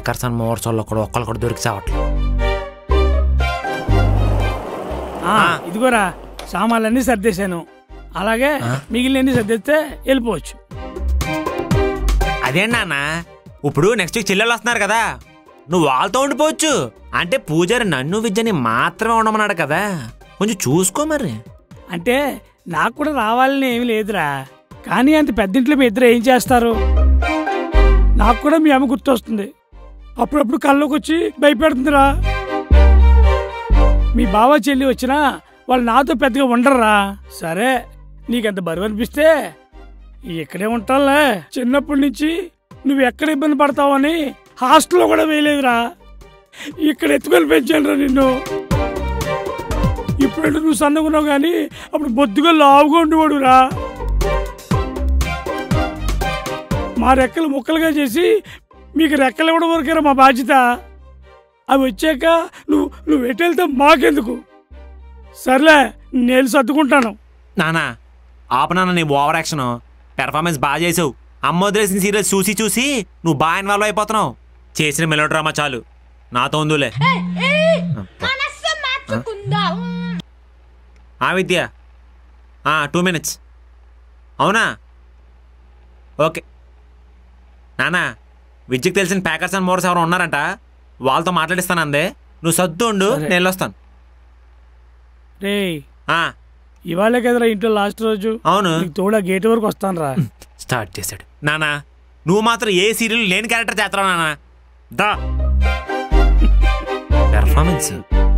Packers and Morse వాళ్ళు కూడా ఒక్కళ్ళు కూడా దొరికి చావట్లేదు ఆ, ఇదిగోరా సామాన్లన్నీ సర్దేశాను అలాగే మిగిలినన్ని సర్దేస్తే వెళ్ళిపోవచ్చు అదేంటి నాన్న ఇప్పుడు నెక్స్ట్ వీక్ చెల్లెలు వస్తున్నారు కదా నువ్వు వాళ్ళతో ఉండిపోవచ్చు అంటే పూజారి నన్ను విద్యని మాత్రమే ఉండమన్నాడు కదా కొంచెం చూసుకో మరి అంటే నాకు కూడా రావాలని ఏమీ లేదురా కానీ అంత పెద్దింట్లో మీ ఇద్దరు ఏం చేస్తారు నాకు కూడా మీ అమ్మ గుర్తొస్తుంది అప్పుడప్పుడు కళ్ళలోకి వచ్చి భయపెడుతుందిరా మీ బావ చెల్లి వచ్చినా వాళ్ళు నాతో పెద్దగా ఉండరురా సరే నీకంత బరువు అనిపిస్తే ఇక్కడే ఉంటానులే చిన్నప్పటి నుంచి నువ్వు ఎక్కడ ఇబ్బంది పడతావని హాస్టల్లో కూడా వేయలేదురా ఇక్కడ ఎత్తుకొని పెంచానురా నిన్ను ఇప్పుడంటే నువ్వు సన్నగున్నావు కానీ అప్పుడు బొద్దుగా లావుగా ఉండేవాడురా మా రెక్కలు ముక్కలుగా చేసి మీకు రెక్కలు ఇవ్వడం వరకేరా మా బాధ్యత అవి వచ్చాక నువ్వు నువ్వు ఎటు వెళ్తే మాకెందుకు సర్లే నేను సర్దుకుంటాను నానా ఆపనాన్న నీ ఓవర్ యాక్షన్ పెర్ఫార్మెన్స్ బాగా చేసావు అమ్మ వదిలేసిన సీరియల్స్ చూసి చూసి నువ్వు బాగా ఇన్వాల్వ్ అయిపోతున్నావు చేసిన మెలో డ్రామా చాలు నాతో ఉందిలే ఆ విద్య టూ మినిట్స్ అవునా ఓకే నానా విద్యకు తెలిసిన ప్యాకర్స్ అండ్ మోర్స్ ఎవరు ఉన్నారంట వాళ్ళతో మాట్లాడిస్తాను అందే నువ్వు సర్దు ఉండు సరే. నేను వెళ్ళొస్తాను రే ఆ, ఇవాళే కదరా ఇంట్లో లాస్ట్ రోజు అవును నీకు తోడా గేట్ వరకు వస్తాను రా స్టార్ట్ చేశాడు నానా నువ్వు మాత్రం ఏ సీరియల్ లేని క్యారెక్టర్ చేస్తావు నానా దా పెర్ఫార్మెన్స్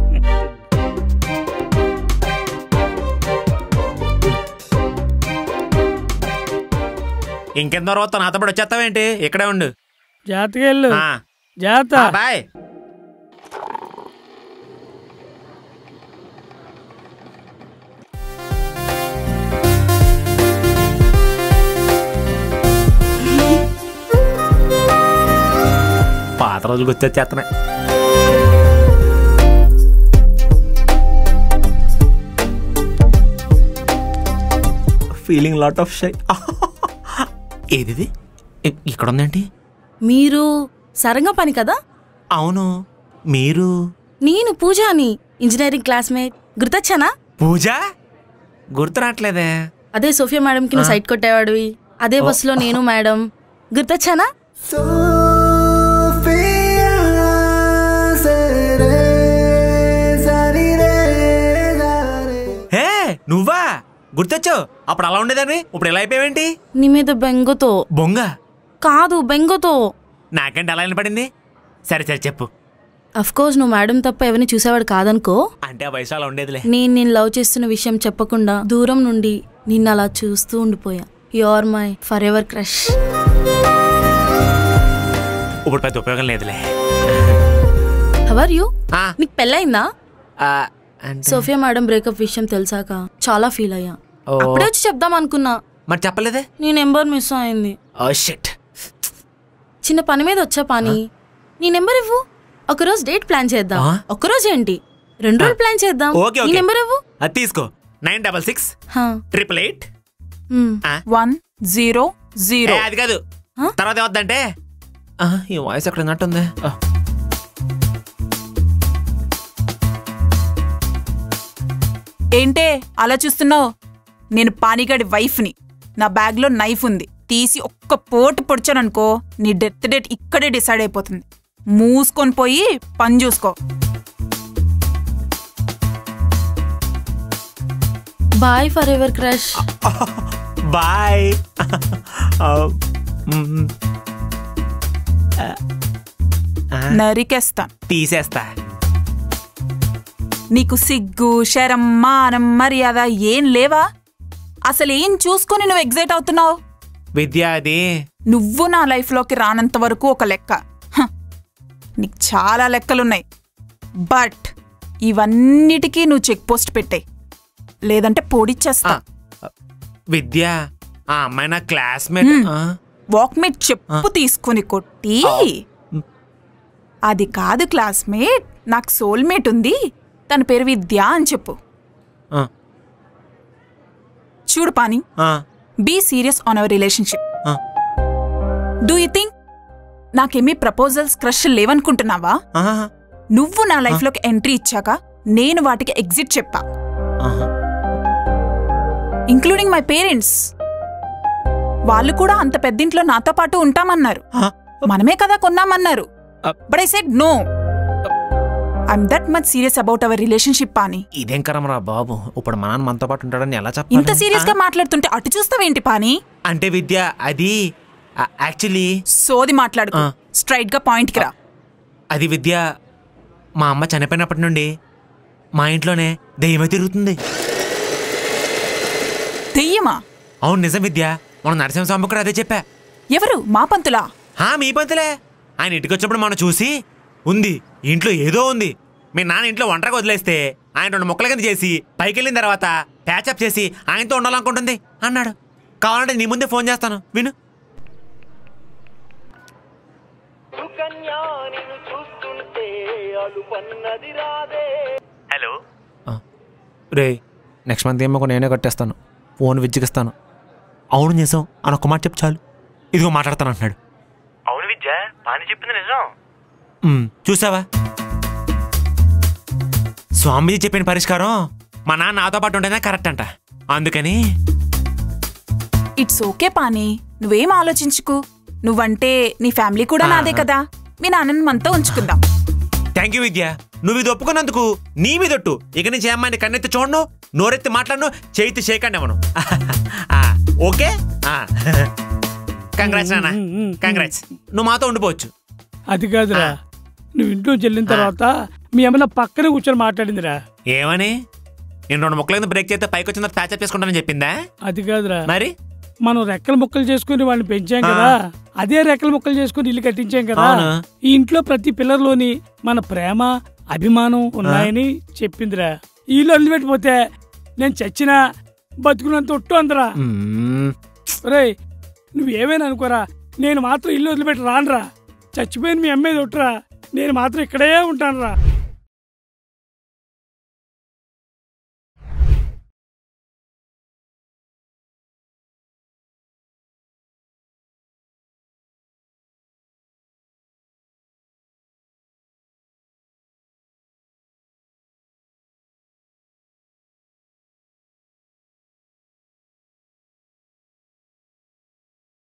ఇంకెంత తర్వాత నాతో పాటు వచ్చేస్తావేంటి ఇక్కడే ఉండు జాతకి వెళ్ళు ఆ, జాత ఆ, బాయ్ పాత రోజులు గుర్తొచ్చేస్తున్నాయి ఫీలింగ్ లాట్ ఆఫ్ షై ఏదిది ఇ- ఇక్కడ ఉందేంటి మీరు సరంగ పని కదా అవును మీరు నేను పూజాని ఇంజనీరింగ్ క్లాస్మేట్ గుర్తొచ్చానా పూజ గుర్తు రావట్లేదే అదే సోఫియా మేడంకి నువ్వు సైట్ కొట్టేవాడివి అదే బస్సులో నేను మేడం గుర్తొచ్చానా హే నువ్వా గుర్తొచ్చావు అప్పుడు అలా ఉండేదాన్ని ఇప్పుడు ఎలా అయిపోయావేంటి నీ మీద బెంగతో బొంగ కాదు బెంగతో నాకంటే ఎలా వినపడింది సరే సరే చెప్పు అఫ్ కోర్స్ నువ్వు మేడం తప్ప ఎవరిని చూసేవాడు కాదనుకో అంటే ఆ వయసు అలా ఉండేదిలే నేను నేను లవ్ చేస్తున్న విషయం చెప్పకుండా దూరం నుండి నిన్ను అలా చూస్తూ ఉండిపోయా you are my forever crush ఇప్పుడు పెద్ద ఉపయోగం లేదులే హవర్ యూ ఆ, నీకు పెళ్ళయిందా ఆ, అంటే సోఫియా మేడం బ్రేకప్ విషయం తెలిసాక చాలా ఫీల్ అయ్యా ఓ. అప్పుడే వచ్చి చెప్దాం అనుకున్నా మరి చెప్పలేదే నీ నెంబర్ మిస్ అయింది ఓ షిట్ చిన్న పని మీద వచ్చా పాని నీ నెంబర్ ఇవ్వు ఒకరోజు డేట్ ప్లాన్ చేద్దాం ఆ? ఒకరోజు ఏంటి రెండు రోజులు ప్లాన్ చేద్దాం ఓకే నీ ఓకే నెంబర్ ఇవ్వు అది తీసుకో నైన్ డబల్ సిక్స్ హా, ట్రిపుల్ ఎయిట్ మ్. వన్ జీరో జీరో అది కాదు ఆ? తర్వాత ఏవద్దంటే ఆ, ఈ వాయిస్ ఎక్కడ ఉన్నట్టుంది ఆ. ఏంటే అలా చూస్తున్నావు నేను పానిగాడి వైఫ్ని నా బ్యాగ్లో నైఫ్ ఉంది తీసి ఒక్క పోటు పొడిచాననుకో నీ డెత్ డేట్ ఇక్కడే డిసైడ్ అయిపోతుంది మూసుకొని పోయి పని చూసుకో bye forever crush bye ఆ, మ్, నరికేస్తాను తీసేస్తా నీకు సిగ్గు శరం మానం మర్యాద ఏం లేవా అసలు ఏం చూసుకొని నువ్వు ఎగ్జైట్ అవుతున్నావు విద్య అది నువ్వు నా లైఫ్లోకి రానంత వరకు ఒక లెక్క హ, నీకు చాలా లెక్కలున్నాయి బట్ ఇవన్నిటికీ నువ్వు చెక్ పోస్ట్ పెట్టాయి లేదంటే పొడిచ్చేస్తా ఆ, విద్య ఆ అమ్మాయి నా క్లాస్మేట్ మ్. వాక్మేట్ చెప్పు తీసుకొని కొట్టి అది కాదు క్లాస్మేట్ నాకు సోల్మేట్ ఉంది తన పేరు విద్య అని చెప్పు చూడు పాని be serious on our relationship do you think నాకేమీ ప్రపోజల్స్ క్రష్ లేవనుకుంటున్నావా ఆహా, నువ్వు నా లైఫ్లోకి ఎంట్రీ ఇచ్చాక నేను వాటికి ఎగ్జిట్ చెప్పా ఆహా. ఇంక్లూడింగ్ మై పేరెంట్స్ వాళ్ళు కూడా అంత పెద్దింట్లో నాతో పాటు ఉంటామన్నారు ఆ, మనమే కదా కొన్నామన్నారు Uh. But I said no I'm that much serious about our relationship పాని ఇదేం కరమరా బాబు ఇప్పుడు మా నాన్న మనతో పాటు ఉంటాడని ఎలా ఇంత చెప్పాలి సీరియస్ గా మాట్లాడుతుంటే అటు చూస్తావేంటి పాని అంటే విద్య అది యాక్చువల్లీ సోది మాట్లాడుకో ఆ. స్ట్రైట్ గా పాయింట్ కి రా అది విద్య మా అమ్మ చనిపోయినప్పటి నుండి మా ఇంట్లోనే దెయ్యమే తిరుగుతుంది దెయ్యమా అవును నిజం విద్య మన నరసింహస్వామి కూడా అదే చెప్పా ఎవరు మా పంతులా హా మీ పంతులే ఆయన ఇంటికి వచ్చినప్పుడు మనం చూసి ఉంది ఇంట్లో ఏదో ఉంది మీ నాన్న ఇంట్లో ఒంటరిగా వదిలేస్తే ఆయన రెండు ముక్కల కింద చేసి పైకి వెళ్ళిన తర్వాత ప్యాచప్ చేసి ఆయనతో ఉండాలనుకుంటుంది అన్నాడు కావాలంటే నీ ముందే ఫోన్ చేస్తాను విను సుకన్యా నిన్ను చూస్తుంటే అలుపన్నది రాదే హలో రే నెక్స్ట్ మంత్ ఏమో నేనే కట్టేస్తాను ఫోన్ విజ్జికిస్తాను అవును నిజం అని ఒక్క మాట చెప్పు చాలు ఇదిగో మాట్లాడతాను అంటున్నాడు అవును విద్య పాని చెప్పింది నిజం "ఉమ్, చూసావా స్వామీజీ చెప్పిన పరిష్కారం మా నాన్న నాతో పాటు ఉంటేనే కరెక్ట్ అంట అందుకని ఇట్స్ ఓకే పాని నువ్వేం ఆలోచించుకు నువ్వంటే నీ ఫ్యామిలీ కూడా నాదే కదా మీ నాన్నని మనతో ఉంచుకుందాం థ్యాంక్ యూ విద్య నువ్వు ఇది ఒప్పుకున్నందుకు నీ మీదొట్టు ఇక నుంచి ఏ అమ్మాయిని కన్నెత్తి చూడను నోరెత్తి మాట్లాడను చేతి చేయకండి అవను ఓకే కంగ్రాట్స్ నాన్న కంగ్రాట్స్ నువ్వు మాతో ఉండిపోవచ్చు అది కాదురా నువ్వు ఇంట్లో చెల్లిన తర్వాత మీ అమ్మ పక్కనే కూర్చొని మాట్లాడిందిరా ఏమని నేను రెండు ముక్కల కింద బ్రేక్ చేస్తే పైకి వచ్చిన ప్యాచప్ చేసుకుంటానని చెప్పిందా అది కాదురా మరి మనం రెక్కల ముక్కలు చేసుకుని వాళ్ళని పెంచాం కదా అదే రెక్కల ముక్కలు చేసుకుని ఇల్లు కట్టించాం కదా అవును. ఈ ఇంట్లో ప్రతి పిల్లర్లోని మన ప్రేమ అభిమానం ఉన్నాయని చెప్పిందిరా ఈ ఇల్లు వదిలిపెట్టిపోతే నేను చచ్చినా బతుకున్నంత ఒట్టు అందరా మ్మ్. రేయ్ నువ్వు ఏమైనా అనుకోరా నేను మాత్రం ఇల్లు వదిలిపెట్టి రానురా చచ్చిపోయిన మీ అమ్మేది ఒట్టురా నేను మాత్రం ఇక్కడే ఉంటానురా